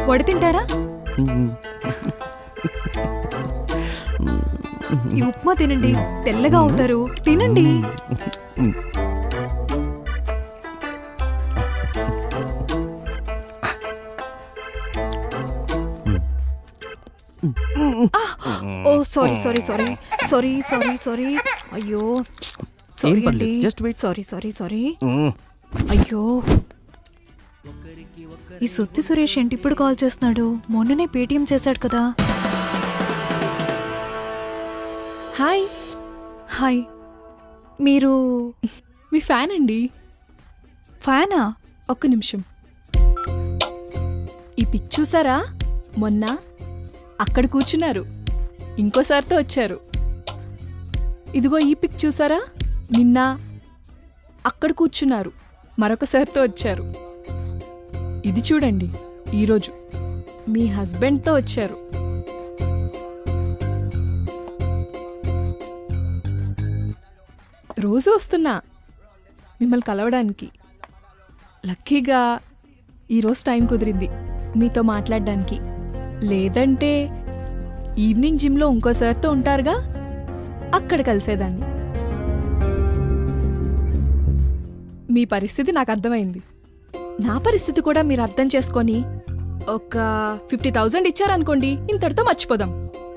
వడి తింటారా ఈ ఉప్మా తినండి తెల్లగా అవుతారు తినండి ఆ! ఓ sorry sorry sorry sorry sorry sorry అయ్యో సారీ పర్లేదు, అండి just wait. Sorry sorry sorry అయ్యో ఈ సుత్తి సురేష్ ఏంటి ఇప్పుడు కాల్ చేస్తున్నాడు మొన్ననే పేటిఎం చేశాడు కదా హాయ్ హాయ్ మీరు మీ ఫ్యాన్ అండి ఫ్యానా ఒక్క నిమిషం ఈ పిక్ చూసారా మొన్న అక్కడ కూర్చున్నారు ఇంకోసారితో వచ్చారు ఇదిగో ఈ పిక్ చూసారా నిన్న అక్కడ కూర్చున్నారు మరొకసారితో వచ్చారు ఇది చూడండి ఈరోజు మీ హస్బెండ్తో వచ్చారు రోజు వస్తున్నా మిమ్మల్ని కలవడానికి లక్కీగా ఈరోజు టైం కుదిరింది మీతో మాట్లాడడానికి లేదంటే ఈవినింగ్ జిమ్లో ఇంకోసారితో ఉంటారుగా అక్కడ కలిసేదాన్ని మీ పరిస్థితి నాకు అర్థమైంది నా పరిస్థితి కూడా మీరు అర్థం చేసుకొని ఒక ఫిఫ్టీ థౌజండ్ ఇచ్చారనుకోండి ఇంతటితో మర్చిపోదాం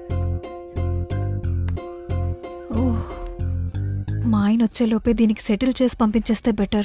ఓహ్ మా ఆయన వచ్చేలోపే దీనికి సెటిల్ చేసి పంపించేస్తే బెటర్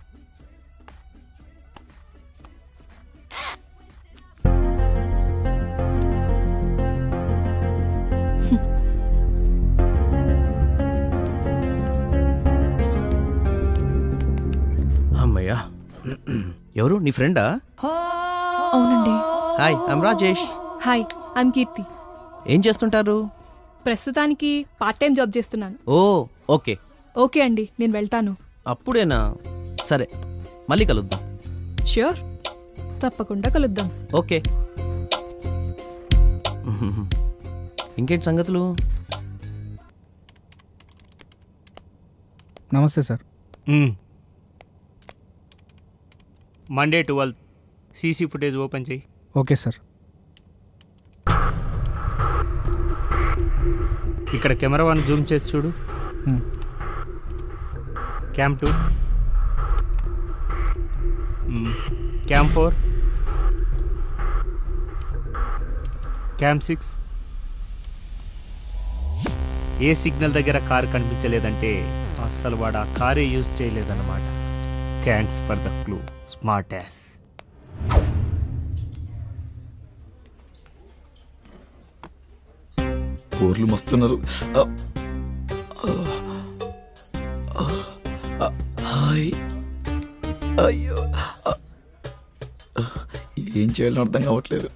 అమ్మయ్యా ఎవరు నీ ఫ్రెండా అవునండి hi I'm Rajesh hi I'm Keerthi ఏం చేస్తుంటారు ప్రస్తుతానికి పార్ట్ టైం జాబ్ చేస్తున్నాను ఓ ఓకే ఓకే అండి నేను వెళ్తాను అప్పుడేనా సరే మళ్ళీ కలుద్దాం ష్యూర్ తప్పకుండా కలుద్దాం ఓకే ఇంకేంటి సంగతులు నమస్తే sir Monday twelfth CC footage open చేయి ఓకే సార్ ఇక్కడ కెమెరా వన్ జూమ్ చేసి చూడు మ్మ్. Cam two cam four cam six ఏ సిగ్నల్ దగ్గర కార్ కనిపించలేదంటే అస్సలు వాడు ఆ కారే యూజ్ చేయలేదన్నమాట thanks for the clue smart ass ఊర్లు మస్తున్నారు ఆ, ఆ, ఆ, హాయ్ అయ్యో ఆ, ఆ, ఏం చేయాలో అర్థం కావట్లేదు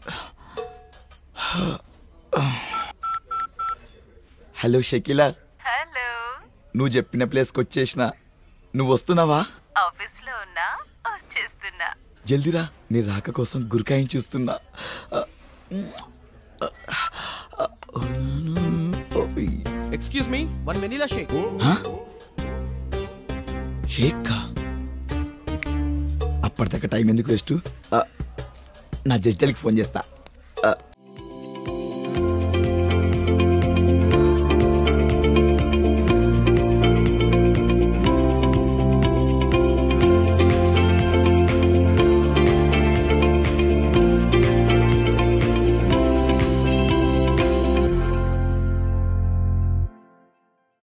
హలో షకీలా హలో నువ్వు చెప్పిన ప్లేస్కి వచ్చేసిన నువ్వు వస్తున్నావా ఆఫీస్ లో ఉన్నా వచ్చేస్తున్నా జల్దిరా నీ రాక కోసం గురికాయం చూస్తున్నా ఆ, ఆ, ఆ, ఓయ్. Excuse me one vanilla shake shake అప్పటిదాకా టైం ఎందుకు వేస్ట్ నా జడ్జలకి ఫోన్ చేస్తా